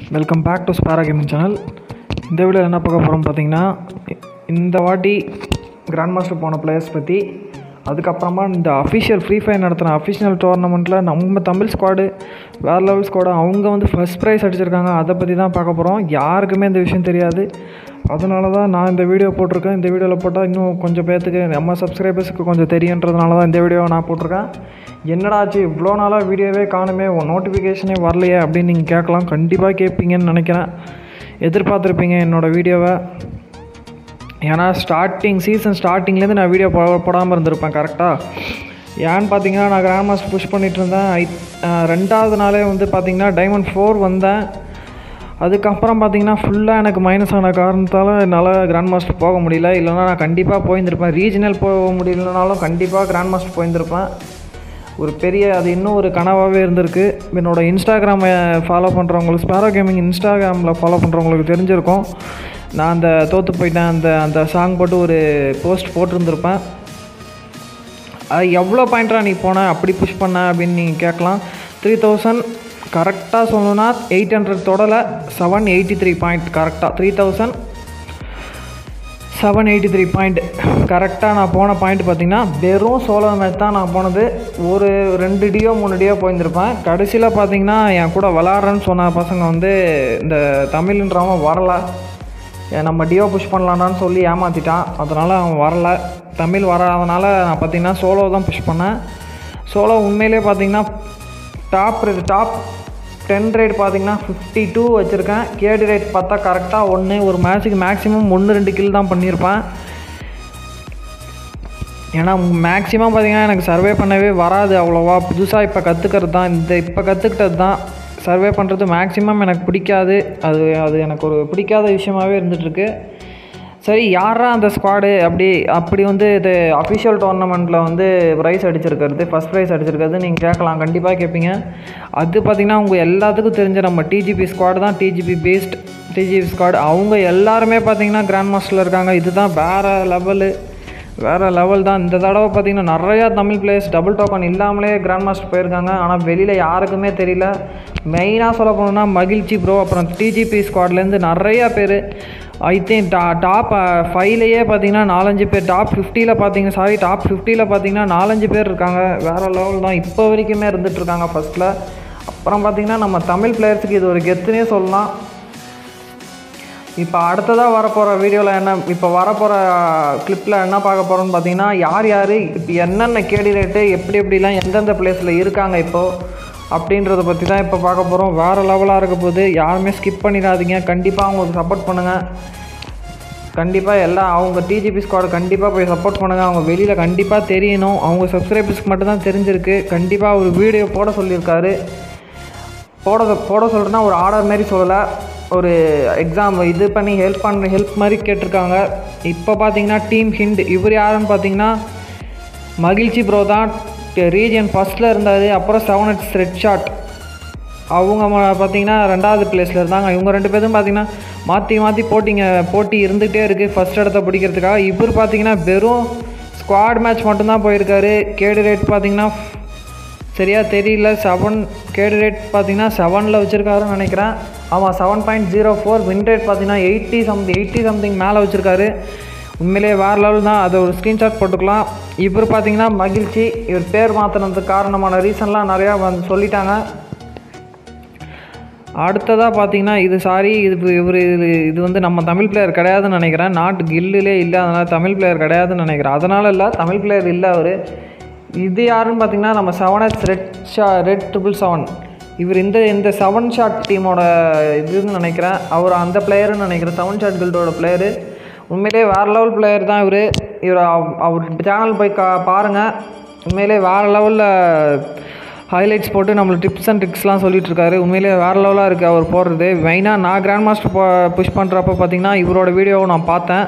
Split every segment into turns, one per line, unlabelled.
welcome back to Sparrow gaming channel இந்த வீடியோவில் என்ன பார்க்க போகிறோம் பார்த்தீங்கன்னா இந்த வாட்டி கிராண்ட் மாஸ்டர் போன பிளேயர்ஸ் பற்றி அதுக்கப்புறமா இந்த அஃபிஷியல் ஃப்ரீ ஃபயர் நடத்துகிற அஃபிஷியல் டோர்னமெண்ட்டில் நம்ம தமிழ் ஸ்குவாடு வேறு லெவல் ஸ்குவாடு அவங்க வந்து ஃபஸ்ட் ப்ரைஸ் அடிச்சிருக்காங்க அதை பற்றி தான் பார்க்க போகிறோம் யாருக்குமே இந்த விஷயம் தெரியாது அதனால தான் நான் இந்த வீடியோ போட்டிருக்கேன் இந்த வீடியோவில் போட்டால் இன்னும் கொஞ்சம் பேர்த்துக்கு நம்ம சப்ஸ்கிரைபர்ஸுக்கு கொஞ்சம் தெரியுன்றதுனால தான் இந்த வீடியோவை நான் போட்டிருக்கேன் என்னடா ஆச்சு இவ்வளோ நாளாக வீடியோவே காணுமே நோட்டிஃபிகேஷனே வரலையே அப்படின்னு நீங்கள் கேட்கலாம் கண்டிப்பாக கேட்பீங்கன்னு நினைக்கிறேன் எதிர்பார்த்துருப்பீங்க என்னோடய வீடியோவை ஏன்னா ஸ்டார்டிங் சீசன் ஸ்டார்டிங்லேருந்து நான் வீடியோ போ போடாமல் இருந்திருப்பேன் கரெக்டாக ஏன்னு பார்த்தீங்கன்னா நான் கிராண்ட் மாஸ்டர் புஷ் பண்ணிகிட்டு இருந்தேன் ஐ ரெண்டாவது நாளே வந்து பார்த்தீங்கன்னா டைமண்ட் ஃபோர் வந்தேன் அதுக்கப்புறம் பார்த்தீங்கன்னா ஃபுல்லாக எனக்கு மைனஸ் ஆன காரணத்தால் என்னால் கிராண்ட் மாஸ்டர் போக முடியல இல்லைனா நான் கண்டிப்பாக போயிருந்திருப்பேன் ரீஜனல் போக முடியலனாலும் கண்டிப்பாக கிராண்ட் மாஸ்டர் போயிருந்திருப்பேன் ஒரு பெரிய அது இன்னும் ஒரு கனவாகவே இருந்திருக்கு என்னோட இன்ஸ்டாகிராமை ஃபாலோ பண்ணுறவங்களுக்கு ஸ்பேரோ கேமிங் இன்ஸ்டாகிராமில் ஃபாலோ பண்ணுறவங்களுக்கு தெரிஞ்சிருக்கும் நான் அந்த தோற்று போயிட்டேன் அந்த அந்த சாங் போட்டு ஒரு போஸ்ட் போட்டிருந்திருப்பேன் அது எவ்வளோ பாயிண்ட்டாக நீ போன அப்படி புஷ் பண்ண அப்படின்னு நீங்கள் கேட்கலாம் த்ரீ தௌசண்ட் கரெக்டாக சொல்லணும்னா எயிட் ஹண்ட்ரட் தொடலை செவன் எயிட்டி த்ரீ பாயிண்ட் கரெக்டாக three thousand seven eighty three point கரெக்டாக நான் போன பாயிண்ட் பார்த்தீங்கன்னா வெறும் சோலோ மேட்ச் தான் நான் போனது ஒரு ரெண்டு டியோ மூணு டியோ போயிருந்திருப்பேன் கடைசியில் பார்த்தீங்கன்னா என் கூட விளாட்றேன்னு சொன்ன பசங்க வந்து இந்த தமிழ்ன்றவன் வரலை ஏன் நம்ம டியோ புஷ் பண்ணலான்னு சொல்லி ஏமாற்றிட்டான் அதனால் அவன் வரல தமிழ் வராதனால நான் பார்த்தீங்கன்னா சோலோ தான் புஷ் பண்ணேன் சோலோ உண்மையிலே பார்த்தீங்கன்னா டாப் டாப் டென் ரேட் பார்த்தீங்கன்னா ஃபிஃப்டி டூ வச்சுருக்கேன் கேடி ரேட் பார்த்தா கரெக்டாக ஒன்று ஒரு மேட்ச்சுக்கு மேக்ஸிமம் ஒன்று ரெண்டு கில் தான் பண்ணியிருப்பேன் ஏன்னா மேக்ஸிமம் பார்த்தீங்கன்னா எனக்கு சர்வே பண்ணவே வராது அவ்வளோவா புதுசாக இப்போ கற்றுக்கிறது தான் இந்த இப்போ கற்றுக்கிட்டது தான் சர்வே பண்ணுறது மேக்ஸிமம் எனக்கு பிடிக்காது அது அது எனக்கு ஒரு பிடிக்காத விஷயமாகவே இருந்துகிட்ருக்கு சரி யாரா அந்த ஸ்குவாடு அப்படி அப்படி வந்து இது அஃபிஷியல் டோர்னமெண்ட்டில் வந்து ப்ரைஸ் அடிச்சிருக்கிறது ஃபஸ்ட் ப்ரைஸ் அடிச்சிருக்கிறது நீங்கள் கேட்கலாம் கண்டிப்பாக கேட்பீங்க அது பார்த்திங்கன்னா உங்கள் எல்லாத்துக்கும் தெரிஞ்ச நம்ம டிஜிபி ஸ்குவாடு தான் டிஜிபி பேஸ்ட் டிஜிபி ஸ்குவாடு அவங்க எல்லாருமே பார்த்திங்கன்னா கிராண்ட் மாஸ்டரில் இருக்காங்க இதுதான் வேறு லெவலு வேறு லெவல் தான் இந்த தடவை பார்த்திங்கன்னா நிறையா தமிழ் பிளேயர்ஸ் டபுள் டோக்கன் இல்லாமலே கிராண்ட் மாஸ்டர் போயிருக்காங்க ஆனால் வெளியில் யாருக்குமே தெரியல மெயினாக சொல்ல போனோம்னா மகிழ்ச்சி ப்ரோ அப்புறம் டிஜிபி ஸ்குவாட்லேருந்து நிறையா பேர் ஐ திங்க் டா டாப் ஃபைவ்லேயே பார்த்தீங்கன்னா நாலஞ்சு பேர் டாப் ஃபிஃப்டியில் பார்த்தீங்க சாரி டாப் ஃபிஃப்டியில் பார்த்தீங்கன்னா நாலஞ்சு பேர் இருக்காங்க வேறு லெவல் தான் இப்போ வரைக்குமே இருந்துகிட்ருக்காங்க ஃபஸ்ட்டில் அப்புறம் பார்த்திங்கன்னா நம்ம தமிழ் பிளேயர்ஸுக்கு இது ஒரு கெத்துனே சொல்லலாம் இப்போ அடுத்ததாக வரப்போகிற வீடியோவில் என்ன இப்போ வரப்போகிற கிளிப்பில் என்ன பார்க்க போகிறோம்னு பார்த்தீங்கன்னா யார் யார் இப்போ என்னென்ன கேடி ரேட்டு எப்படி எப்படிலாம் எந்தெந்த பிளேஸில் இருக்காங்க இப்போது அப்படின்றத பற்றி தான் இப்போ பார்க்க போகிறோம் வேறு லெவலாக இருக்க போது யாருமே ஸ்கிப் பண்ணிடாதீங்க கண்டிப்பாக அவங்களுக்கு சப்போர்ட் பண்ணுங்கள் கண்டிப்பாக எல்லாம் அவங்க டிஜிபி ஸ்குவாடு கண்டிப்பாக போய் சப்போர்ட் பண்ணுங்கள் அவங்க வெளியில் கண்டிப்பாக தெரியணும் அவங்க சப்ஸ்கிரைபர்ஸ்க்கு மட்டும்தான் தெரிஞ்சிருக்கு கண்டிப்பாக ஒரு வீடியோ போட சொல்லியிருக்காரு போட போட சொல்கிறேன்னா ஒரு ஆர்டர் மாரி சொல்லலை ஒரு எக்ஸாம் இது பண்ணி ஹெல்ப் பண்ண ஹெல்ப் மாதிரி கேட்டிருக்காங்க இப்போ பார்த்தீங்கன்னா டீம் ஹிண்ட் இவர் யாருன்னு பார்த்தீங்கன்னா மகிழ்ச்சி ப்ரோ தான் ரீஜியன் ஃபஸ்ட்டில் இருந்தார் அப்புறம் செவன் எட்ஸ் ரெட் ஷாட் அவங்க பார்த்தீங்கன்னா ரெண்டாவது பிளேஸில் இருந்தாங்க இவங்க ரெண்டு பேரும் பார்த்தீங்கன்னா மாற்றி மாற்றி போட்டிங்க போட்டி இருந்துகிட்டே இருக்குது ஃபஸ்ட் இடத்த பிடிக்கிறதுக்காக இவர் பார்த்தீங்கன்னா வெறும் ஸ்குவாட் மேட்ச் மட்டும்தான் போயிருக்காரு கேடு ரேட் பார்த்தீங்கன்னா சரியாக தெரியல செவன் கேடு ரேட் பார்த்தீங்கன்னா செவனில் வச்சுருக்காருன்னு நினைக்கிறேன் ஆமாம் seven point zero four win rate பார்த்தீங்கன்னா எயிட்டி சம்திங் எயிட்டி சம்திங் மேலே வச்சுருக்காரு உண்மையிலே வேறு லெவல் தான் அதை ஒரு ஸ்க்ரீன்ஷாட் போட்டுக்கலாம் இவர் பார்த்தீங்கன்னா மகிழ்ச்சி இவர் பேர் மாற்றினதுக்கு காரணமான ரீசன்லாம் நிறையா வந்து சொல்லிட்டாங்க அடுத்ததாக பார்த்தீங்கன்னா இது சாரி இது இவர் இது இது வந்து நம்ம தமிழ் பிளேயர் கிடையாதுன்னு நினைக்கிறேன் நாட் கில்லுலே இல்லை அதனால் தமிழ் பிளேயர் கிடையாதுன்னு நினைக்கிறேன் அதனால் இல்லை தமிழ் பிளேயர் இல்லை அவர் இது யாருன்னு பார்த்தீங்கன்னா நம்ம செவன் எக்ஸ் ரெட் ஷா ரெட் ட்ரிபிள் செவன் இவர் இந்த இந்த செவன் ஷாட் டீமோட இதுன்னு நினைக்கிறேன் அவர் அந்த பிளேயருன்னு நினைக்கிறேன் செவன் ஷாட் கில்டோட பிளேயரு உண்மையிலே வேறு லெவல் பிளேயர் தான் இவர் இவர் அவர் சேனல் போய் கா பாருங்கள் உண்மையிலே வேறு லெவலில் ஹைலைட்ஸ் போட்டு நம்மளுக்கு டிப்ஸ் அண்ட் ட்ரிக்ஸ்லாம் சொல்லிட்டு இருக்காரு உண்மையிலே வேறு லெவலாக இருக்குது அவர் போடுறது மெயினாக நான் கிராண்ட் மாஸ்டர் போ புஷ் பண்ணுறப்ப பார்த்தீங்கன்னா இவரோட வீடியோவை நான் பார்த்தேன்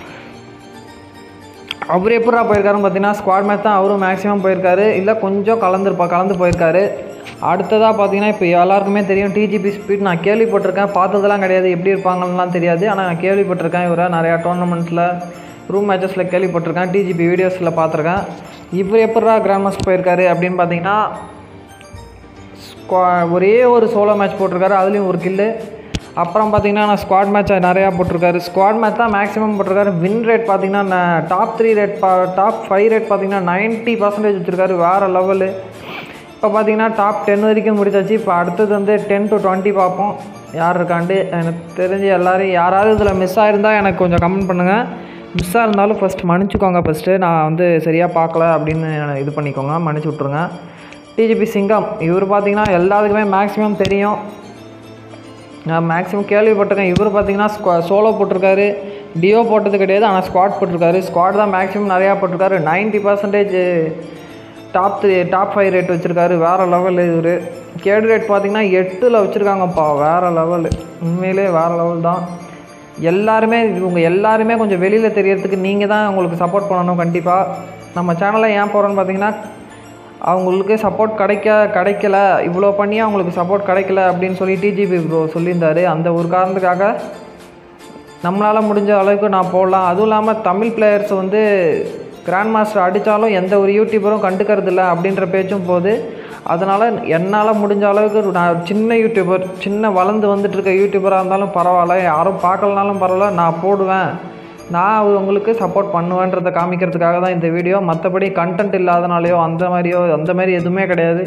அவர் எப்படா போயிருக்காருன்னு பார்த்தீங்கன்னா ஸ்குவாட் மேட்ச் தான் அவரும் மேக்ஸிமம் போயிருக்காரு இல்லை கொஞ்சம் கலந்துருப்பா கலந்து போயிருக்காரு அடுத்ததாக பார்த்தீங்கன்னா இப்போ எல்லாருக்குமே தெரியும் டிஜிபி ஸ்பீட் நான் கேள்விப்பட்டிருக்கேன் பார்த்ததெல்லாம் கிடையாது எப்படி இருப்பாங்கலாம் தெரியாது ஆனால் நான் கேள்விப்பட்டிருக்கேன் இவரை நிறையா டோர்னமெண்ட்டில் ரூம் மேட்சஸில் கேள்விப்பட்டிருக்கேன் டிஜிபி வீடியோஸில் பார்த்துருக்கேன் இவர் எப்படா கிராண்ட் மாஸ்டர் போயிருக்காரு அப்படின்னு பார்த்தீங்கன்னா ஸ்குவா ஒரே ஒரு சோலோ மேட்ச் போட்டிருக்காரு அதுலேயும் ஒரு கில்லு அப்புறம் பார்த்தீங்கன்னா நான் ஸ்குவாட் மேட்ச் நிறையா போட்டிருக்காரு ஸ்குவாட் மேட்ச் தான் மேக்ஸிமம் போட்டிருக்காரு வின் ரேட் பார்த்தீங்கன்னா டாப் த்ரீ ரேட் பா டாப் ஃபைவ் ரேட் பார்த்தீங்கன்னா நைன்ட்டி பர்சன்டேஜ் வச்சுருக்காரு வேறு லெவலு இப்போ பார்த்தீங்கன்னா டாப் டென் வரைக்கும் முடிச்சாச்சு இப்போ அடுத்தது வந்து டென் டு டுவெண்ட்டி பார்ப்போம் யார் இருக்காண்டு எனக்கு தெரிஞ்சு எல்லோரும் யாராவது இதில் மிஸ் ஆயிருந்தா எனக்கு கொஞ்சம் கமெண்ட் பண்ணுங்கள் மிஸ் ஆயிருந்தாலும் ஃபஸ்ட் மன்னிச்சுக்கோங்க ஃபஸ்ட்டு நான் வந்து சரியாக பார்க்கல அப்படின்னு இது பண்ணிக்கோங்க மன்னிச்சு விட்ருங்க டிஜிபி சிங்கம் இவர் பார்த்தீங்கன்னா எல்லாத்துக்குமே மேக்ஸிமம் தெரியும் நான் மேக்ஸிமம் கேள்விப்பட்டிருக்கேன் இவர் பார்த்தீங்கன்னா ஸ்குவா சோலோ போட்டிருக்காரு டியோ போட்டது கிடையாது ஆனால் ஸ்குவாட் போட்டிருக்காரு ஸ்குவாட் தான் மேக்ஸிமம் நிறையா போட்டிருக்காரு ninety percentage top three top five rate வச்சுருக்காரு வேறு லெவல் இவர் கேடு ரேட் பார்த்தீங்கன்னா எட்டில் வச்சுருக்காங்கப்பா வேறு லெவல் உண்மையிலே வேறு லெவல் தான் எல்லாருமே இவங்க எல்லாருமே கொஞ்சம் வெளியில் தெரியறதுக்கு நீங்கள் தான் உங்களுக்கு சப்போர்ட் பண்ணணும் கண்டிப்பாக நம்ம சேனலை ஏன் போகிறோன்னு பார்த்தீங்கன்னா அவங்களுக்கு சப்போர்ட் கிடைக்க கிடைக்கல இவ்வளோ பண்ணி அவங்களுக்கு சப்போர்ட் கிடைக்கல அப்படின்னு சொல்லி டிஜிபி ப்ரோ சொல்லியிருந்தாரு அந்த ஒரு காரணத்துக்காக நம்மளால் முடிஞ்ச அளவுக்கு நான் போடலாம் அதுவும் இல்லாமல் தமிழ் பிளேயர்ஸ் வந்து கிராண்ட் மாஸ்டர் அடித்தாலும் எந்த ஒரு யூடியூபரும் கண்டுக்கிறது இல்லை அப்படின்ற பேச்சும் போது அதனால் என்னால் முடிஞ்ச அளவுக்கு நான் சின்ன யூடியூபர் சின்ன வளர்ந்து வந்துட்டு இருக்க யூடியூபராக இருந்தாலும் பரவாயில்ல யாரும் பார்க்கலனாலும் பரவாயில்ல நான் போடுவேன் நான் உங்களுக்கு சப்போர்ட் பண்ணுவேன்றதை காமிக்கிறதுக்காக தான் இந்த வீடியோ மற்றபடி கண்டென்ட் இல்லாதனாலையோ அந்த மாதிரியோ அந்த மாதிரி எதுவுமே கிடையாது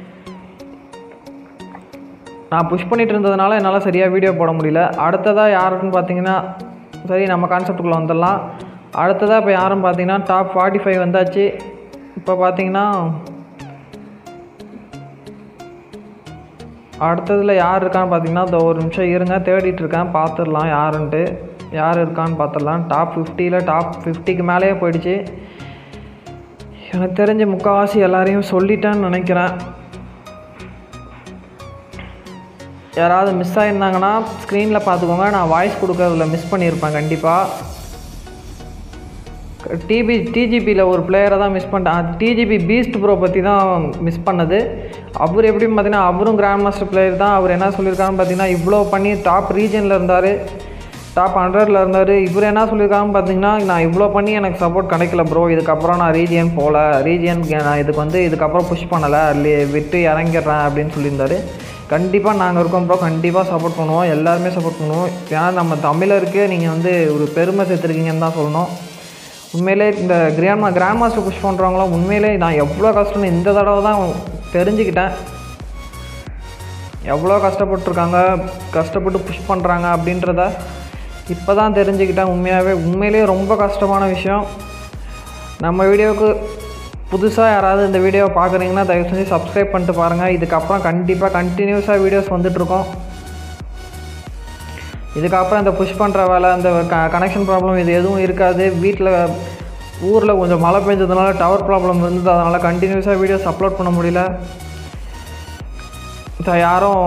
நான் புஷ் பண்ணிட்டு இருந்ததுனால என்னால் சரியாக வீடியோ போட முடியல அடுத்ததாக யாருன்னு பார்த்தீங்கன்னா சரி நம்ம கான்செப்டுக்குள்ளே வந்துடலாம் அடுத்ததாக இப்போ யாருன்னு பார்த்தீங்கன்னா டாப் ஃபார்ட்டி ஃபைவ் வந்தாச்சு இப்போ பார்த்தீங்கன்னா அடுத்ததில் யார் இருக்கான்னு பார்த்தீங்கன்னா இந்த ஒரு நிமிஷம் இருங்க தேடிட்டு இருக்கேன் பார்த்துடலாம் யாருன்ட்டு யார் இருக்கான்னு பார்த்துடலாம் டாப் ஃபிஃப்டியில் டாப் ஃபிஃப்டிக்கு மேலேயே போயிடுச்சு எனக்கு தெரிஞ்ச முக்கால்வாசி எல்லாரையும் சொல்லிட்டேன்னு நினைக்கிறேன் யாராவது மிஸ் ஆகிருந்தாங்கன்னா ஸ்க்ரீனில் பார்த்துக்கோங்க நான் வாய்ஸ் கொடுக்கறதுல மிஸ் பண்ணியிருப்பேன் கண்டிப்பாக டிபி டிஜிபியில் ஒரு பிளேயரை தான் மிஸ் பண்ணிட்டேன் டிஜிபி பீஸ்ட் ப்ரோ பற்றி தான் மிஸ் பண்ணது அவர் எப்படின்னு பார்த்தீங்கன்னா அவரும் கிராண்ட் மாஸ்டர் பிளேயர் தான் அவர் என்ன சொல்லியிருக்காருன்னு பார்த்தீங்கன்னா இவ்வளோ பண்ணி டாப் ரீஜனில் இருந்தார் டாப் ஹண்ட்ரடில் இருந்தார் இவர் என்ன சொல்லியிருக்காருன்னு பார்த்தீங்கன்னா நான் இவ்வளோ பண்ணி எனக்கு சப்போர்ட் கிடைக்கல ப்ரோ இதுக்கப்புறம் நான் ரீஜியன் போகல ரீஜியன் நான் இதுக்கு வந்து இதுக்கப்புறம் புஷ் பண்ணலை விட்டு இறங்கிடுறேன் அப்படின்னு சொல்லியிருந்தாரு கண்டிப்பாக நாங்கள் இருக்கோம் ப்ரோ கண்டிப்பாக சப்போர்ட் பண்ணுவோம் எல்லாருமே சப்போர்ட் பண்ணுவோம் ஏன்னா நம்ம தமிழருக்கு நீங்கள் வந்து ஒரு பெருமை சேர்த்துருக்கீங்கன்னு தான் சொல்லணும் உண்மையிலே இந்த கிராண்ட் கிராண்ட் மாஸ்டர் புஷ் பண்ணுறவங்களாம் உண்மையிலே நான் எவ்வளோ கஷ்டம்னு இந்த தடவை தான் தெரிஞ்சுக்கிட்டேன் எவ்வளோ கஷ்டப்பட்டுருக்காங்க கஷ்டப்பட்டு புஷ் பண்ணுறாங்க அப்படின்றத இப்போ தான் தெரிஞ்சுக்கிட்டேன் உண்மையாகவே உண்மையிலே ரொம்ப கஷ்டமான விஷயம் நம்ம வீடியோவுக்கு புதுசாக யாராவது இந்த வீடியோவை பார்க்குறீங்கன்னா தயவு செஞ்சு சப்ஸ்கிரைப் பண்ணிட்டு பாருங்கள் இதுக்கப்புறம் கண்டிப்பாக கண்டினியூஸாக வீடியோஸ் வந்துட்ருக்கோம் இதுக்கப்புறம் இந்த புஷ் பண்ணுற வேலை இந்த க கனெக்ஷன் ப்ராப்ளம் இது எதுவும் இருக்காது வீட்டில் ஊரில் கொஞ்சம் மழை பெஞ்சதுனால டவர் ப்ராப்ளம் இருந்தது அதனால் கண்டினியூஸாக வீடியோஸ் அப்லோட் பண்ண முடியல இப்போ யாரும்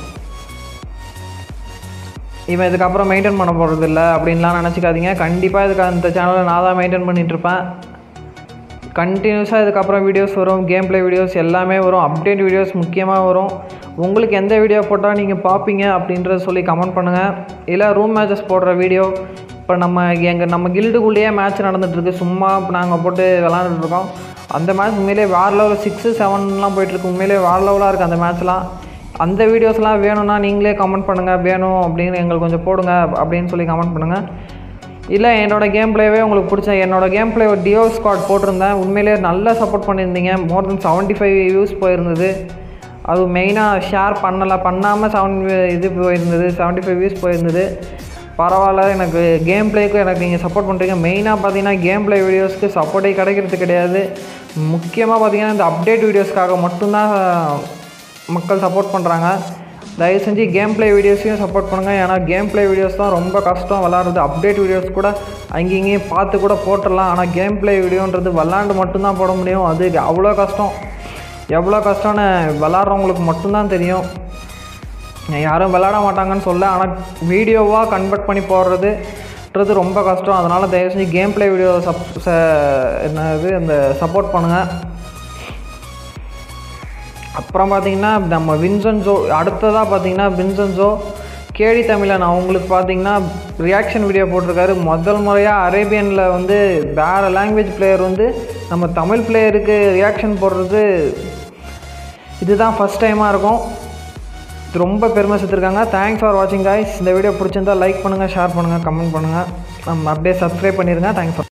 இவன் இதுக்கப்புறம் மெயின்டைன் பண்ண போகிறது இல்லை அப்படின்லாம் நினச்சிக்காதீங்க கண்டிப்பாக இதுக்கு அந்த சேனலை நான் தான் மெயின்டைன் பண்ணிகிட்ருப்பேன் கண்டினியூஸாக இதுக்கப்புறம் வீடியோஸ் வரும் கேம் ப்ளே வீடியோஸ் எல்லாமே வரும் அப்டேட் வீடியோஸ் முக்கியமாக வரும் உங்களுக்கு எந்த வீடியோ போட்டால் நீங்கள் பார்ப்பீங்க அப்படின்றத சொல்லி கமெண்ட் பண்ணுங்கள் இல்லை ரூம் மேட்சஸ் போடுற வீடியோ இப்போ நம்ம எங்கள் நம்ம கில்டுக்குள்ளேயே மேட்ச் நடந்துகிட்ருக்கு சும்மா நாங்கள் போட்டு விளாண்டுட்ருக்கோம் அந்த மேட்ச் உண்மையிலே வேறு லெவல் சிக்ஸு செவன்லாம் போயிட்டுருக்கு உண்மையிலே வேறு லெவலாக இருக்குது அந்த மேட்ச்லாம் அந்த வீடியோஸ்லாம் வேணும்னா நீங்களே கமெண்ட் பண்ணுங்கள் வேணும் அப்படின்னு எங்களுக்கு கொஞ்சம் போடுங்க அப்படின்னு சொல்லி கமெண்ட் பண்ணுங்கள் இல்லை என்னோடய கேம் ப்ளேவே உங்களுக்கு பிடிச்ச என்னோடய கேம் ப்ளே ஒரு டியோ ஸ்குவாட் போட்டிருந்தேன் உண்மையிலேயே நல்லா சப்போர்ட் பண்ணியிருந்தீங்க more than seventy five views போயிருந்தது அது மெயினாக ஷேர் பண்ணலை பண்ணாமல் செவன் இது போயிருந்தது செவன்ட்டி ஃபைவ் வியூஸ் போயிருந்தது பரவாயில்ல எனக்கு கேம் ப்ளேக்கு எனக்கு நீங்கள் சப்போர்ட் பண்ணுறீங்க மெயினாக பார்த்தீங்கன்னா கேம் ப்ளே வீடியோஸ்க்கு சப்போர்ட்டே கிடைக்கிறது கிடையாது முக்கியமாக பார்த்தீங்கன்னா இந்த அப்டேட் வீடியோஸ்க்காக மட்டும்தான் மக்கள் சப்போர்ட் பண்ணுறாங்க தயவு செஞ்சு கேம் ப்ளே வீடியோஸையும் சப்போர்ட் பண்ணுங்கள் ஏன்னா கேம் ப்ளே வீடியோஸ் தான் ரொம்ப கஷ்டம் விளாட்றது அப்டேட் வீடியோஸ் கூட அங்கேயும் இங்கேயும் பார்த்து கூட போட்டுடலாம் ஆனால் கேம் ப்ளே வீடியோன்றது விளாண்டு மட்டும்தான் போட முடியும் அது அவ்வளோ கஷ்டம் எவ்வளோ கஷ்டம்னு விளாட்றவங்களுக்கு மட்டும்தான் தெரியும் யாரும் விளாட மாட்டாங்கன்னு சொல்ல ஆனால் வீடியோவாக கன்வெர்ட் பண்ணி போடுறதுன்றது ரொம்ப கஷ்டம் அதனால் தயவு செஞ்சு கேம் ப்ளே வீடியோ சப் என்னது அந்த சப்போர்ட் பண்ணுங்கள் அப்புறம் பார்த்தீங்கன்னா நம்ம வின்சன்ஸோ அடுத்ததாக பார்த்தீங்கன்னா வின்சன்ஸோ கேடி தமிழன் அவங்களுக்கு பார்த்தீங்கன்னா ரியாக்ஷன் வீடியோ போட்டிருக்காரு முதல் முறையாக அரேபியனில் வந்து வேறு லாங்குவேஜ் பிளேயர் வந்து நம்ம தமிழ் பிளேயருக்கு ரியாக்ஷன் போடுறது இதுதான் ஃபஸ்ட் டைமாக இருக்கும் ரொம்ப பெருமை சேர்த்துருக்காங்க தேங்க்ஸ் ஃபார் வாட்சிங் guys இந்த வீடியோ பிடிச்சிருந்தா லைக் பண்ணுங்கள் ஷேர் பண்ணுங்கள் கமெண்ட் பண்ணுங்கள் நம்ம அப்படியே சப்ஸ்கிரைப் பண்ணிடுங்க தேங்க்ஸ்